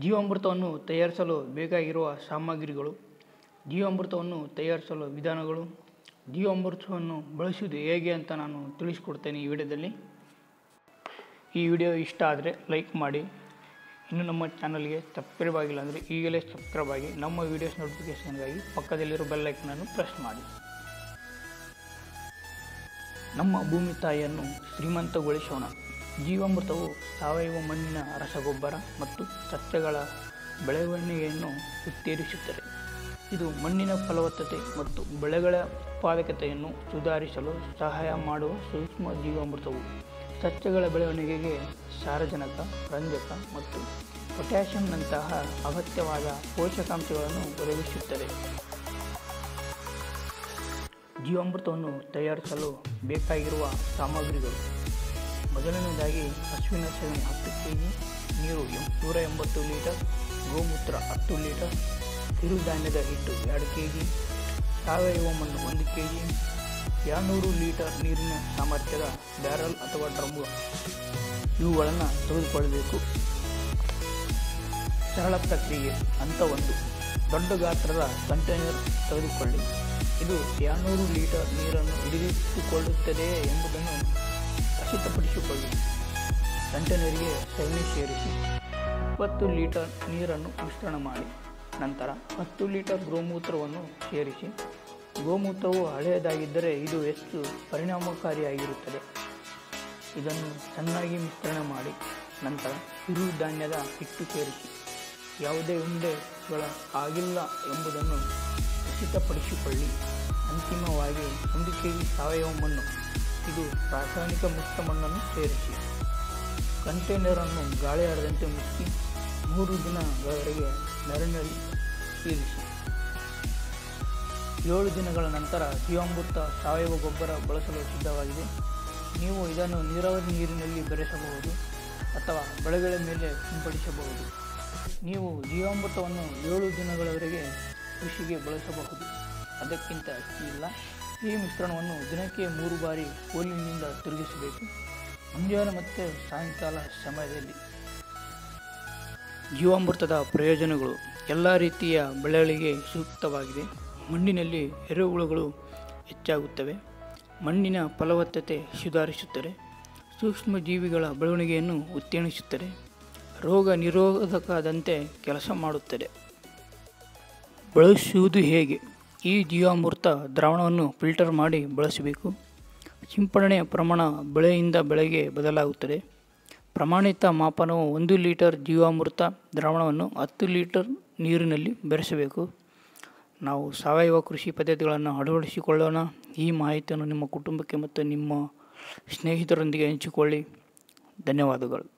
ಜೀವಾಮೃತವನ್ನು ತಯಾರಿಸಲು ಬೇಕಾಗಿರುವ ಸಾಮಗ್ರಿಗಳು ಜೀವಾಮೃತವನ್ನು ತಯಾರಿಸಲು ವಿಧಾನಗಳು ಜೀವಾಮೃತವನ್ನು ಬಳಸುವುದು ಹೇಗೆ ಅಂತ ನಾನು ತಿಳಿಸ್ಕೊಡ್ತೇನೆ ಈ ವಿಡಿಯೋದಲ್ಲಿ ಈ ವಿಡಿಯೋ ಇಷ್ಟ ಆದರೆ ಲೈಕ್ ಮಾಡಿ ಇನ್ನು ನಮ್ಮ ಚಾನಲ್ಗೆ ಸಬ್ಸ್ಕ್ರೈಬ್ ಆಗಿಲ್ಲ ಅಂದರೆ ಈಗಲೇ ಸಬ್ಸ್ಕ್ರೈಬ್ ಆಗಿ ನಮ್ಮ ವೀಡಿಯೋಸ್ ನೋಟಿಫಿಕೇಷನ್ಗಾಗಿ ಪಕ್ಕದಲ್ಲಿರೋ ಬೆಲ್ ಐಕನನ್ನು ಪ್ರೆಸ್ ಮಾಡಿ ನಮ್ಮ ಭೂಮಿ ತಾಯಿಯನ್ನು ಶ್ರೀಮಂತಗೊಳಿಸೋಣ ಜೀವಾಮೃತವು ಸಾವಯವ ಮಣ್ಣಿನ ರಸಗೊಬ್ಬರ ಮತ್ತು ಸಸ್ಯಗಳ ಬೆಳವಣಿಗೆಯನ್ನು ಉತ್ತೇಜಿಸುತ್ತದೆ ಇದು ಮಣ್ಣಿನ ಫಲವತ್ತತೆ ಮತ್ತು ಬೆಳೆಗಳ ಉತ್ಪಾದಕತೆಯನ್ನು ಸುಧಾರಿಸಲು ಸಹಾಯ ಮಾಡುವ ಸೂಕ್ಷ್ಮ ಜೀವಾಮೃತವು ಸಸ್ಯಗಳ ಬೆಳವಣಿಗೆಗೆ ಸಾರಜನಕ ರಂಜಕ ಮತ್ತು ಪೊಟ್ಯಾಷಿಯಂನಂತಹ ಅಗತ್ಯವಾದ ಪೋಷಕಾಂಶಗಳನ್ನು ಒದಗಿಸುತ್ತದೆ ಜೀವಾಮೃತವನ್ನು ತಯಾರಿಸಲು ಬೇಕಾಗಿರುವ ಸಾಮಗ್ರಿಗಳು ಮೊದಲನೇದಾಗಿ ಹಸುವಿನ ಸಗಣಿ ಹತ್ತು ಕೆ ಜಿ ನೀರು ಎಂ ನೂರ ಎಂಬತ್ತು ಲೀಟರ್ ಗೋಮೂತ್ರ ಹತ್ತು ಲೀಟರ್ ಕಿರುಧಾನ್ಯದ ಹಿಟ್ಟು ಎರಡು ಕೆ ಜಿ ಸಾವಯವ ಮಣ್ಣು ಒಂದು ಕೆ ಜಿ ಎರಡುನೂರು ಲೀಟರ್ ನೀರಿನ ಸಾಮರ್ಥ್ಯದ ಬ್ಯಾರಲ್ ಅಥವಾ ಡ್ರಮ್ಮು ಇವುಗಳನ್ನು ತೆಗೆದುಕೊಳ್ಳಬೇಕು ಸರಳ ಪ್ರಕ್ರಿಯೆ ಹಂತ ಒಂದು ದೊಡ್ಡ ಗಾತ್ರದ ಕಂಟೈನರ್ ತೆಗೆದುಕೊಳ್ಳಿ ಇದು ಎರಡುನೂರು ಲೀಟರ್ ನೀರನ್ನು ಹಿಡಿದಿಟ್ಟುಕೊಳ್ಳುತ್ತದೆಯೇ ಎಂಬುದನ್ನು ಖಚಿತಪಡಿಸಿಕೊಳ್ಳಿ ಕಂಟೈನರಿಗೆ ಸಗಣಿ ಸೇರಿಸಿ ಇಪ್ಪತ್ತು ಲೀಟರ್ ನೀರನ್ನು ಮಿಶ್ರಣ ಮಾಡಿ ನಂತರ ಹತ್ತು ಲೀಟರ್ ಗೋಮೂತ್ರವನ್ನು ಸೇರಿಸಿ ಗೋಮೂತ್ರವು ಹಳೆಯದಾಗಿದ್ದರೆ ಇದು ಹೆಚ್ಚು ಪರಿಣಾಮಕಾರಿಯಾಗಿರುತ್ತದೆ ಇದನ್ನು ಚೆನ್ನಾಗಿ ಮಿಶ್ರಣ ಮಾಡಿ ನಂತರ ಕಿರುಧಾನ್ಯದ ಹಿಟ್ಟು ಸೇರಿಸಿ ಯಾವುದೇ ಉಂಡೆಗಳ ಆಗಿಲ್ಲ ಎಂಬುದನ್ನು ಖಚಿತಪಡಿಸಿಕೊಳ್ಳಿ ಅಂತಿಮವಾಗಿ ಒಂದು ಕೆ ಜಿ ಸಾವಯವ ಮಣ್ಣು ಇದು ರಾಸಾಯನಿಕ ಮುಕ್ತ ಮಣ್ಣನ್ನು ಸೇರಿಸಿ ಕಂಟೈನರನ್ನು ಗಾಳಿ ಆಡದಂತೆ ಮುಚ್ಚಿ ಮೂರು ದಿನಗಳವರೆಗೆ ನೆರಳಿನಲ್ಲಿ ಇರಿಸಿ ಏಳು ದಿನಗಳ ನಂತರ ಜೀವಾಮೃತ ಸಾವಯವ ಗೊಬ್ಬರ ಬಳಸಲು ಸಿದ್ಧವಾಗಿದೆ ನೀವು ಇದನ್ನು ನೀರಾವರಿ ನೀರಿನಲ್ಲಿ ಬೆರೆಸಬಹುದು ಅಥವಾ ಬೆಳೆಗಳ ಮೇಲೆ ಸಿಂಪಡಿಸಬಹುದು ನೀವು ಜೀವಾಮೃತವನ್ನು ಏಳು ದಿನಗಳವರೆಗೆ ಕೃಷಿಗೆ ಬಳಸಬಹುದು ಅದಕ್ಕಿಂತ ಹೆಚ್ಚು ಇಲ್ಲ ಈ ಮಿಶ್ರಣವನ್ನು ದಿನಕ್ಕೆ ಮೂರು ಬಾರಿ ಕೋಲಿನಿಂದ ತಿರುಗಿಸಬೇಕು ಮುಂಜಾನೆ ಮತ್ತು ಸಾಯಂಕಾಲ ಸಮಯದಲ್ಲಿ ಜೀವಾಮೃತದ ಪ್ರಯೋಜನಗಳು ಎಲ್ಲ ರೀತಿಯ ಬೆಳೆಗಳಿಗೆ ಸೂಕ್ತವಾಗಿದೆ ಮಣ್ಣಿನಲ್ಲಿ ಎರೆಹುಳುಗಳು ಹೆಚ್ಚಾಗುತ್ತವೆ ಮಣ್ಣಿನ ಫಲವತ್ತತೆ ಸುಧಾರಿಸುತ್ತದೆ ಸೂಕ್ಷ್ಮ ಜೀವಿಗಳ ಬೆಳವಣಿಗೆಯನ್ನು ಉತ್ತೇಜಿಸುತ್ತದೆ ರೋಗ ನಿರೋಧಕದಂತೆ ಕೆಲಸ ಮಾಡುತ್ತದೆ ಬಳಸುವುದು ಹೇಗೆ ಈ ಜೀವಾಮೃತ ದ್ರಾವಣವನ್ನು ಫಿಲ್ಟರ್ ಮಾಡಿ ಬಳಸಬೇಕು ಸಿಂಪಡಣೆಯ ಪ್ರಮಾಣ ಬೆಳೆಯಿಂದ ಬೆಳೆಗೆ ಬದಲಾಗುತ್ತದೆ ಪ್ರಮಾಣಿತ ಮಾಪನವು ಒಂದು ಲೀಟರ್ ಜೀವಾಮೃತ ದ್ರಾವಣವನ್ನು ಹತ್ತು ಲೀಟರ್ ನೀರಿನಲ್ಲಿ ಬೆರೆಸಬೇಕು ನಾವು ಸಾವಯವ ಕೃಷಿ ಪದ್ಧತಿಗಳನ್ನು ಅಳವಡಿಸಿಕೊಳ್ಳೋಣ ಈ ಮಾಹಿತಿಯನ್ನು ನಿಮ್ಮ ಕುಟುಂಬಕ್ಕೆ ಮತ್ತು ನಿಮ್ಮ ಸ್ನೇಹಿತರೊಂದಿಗೆ ಹಂಚಿಕೊಳ್ಳಿ ಧನ್ಯವಾದಗಳು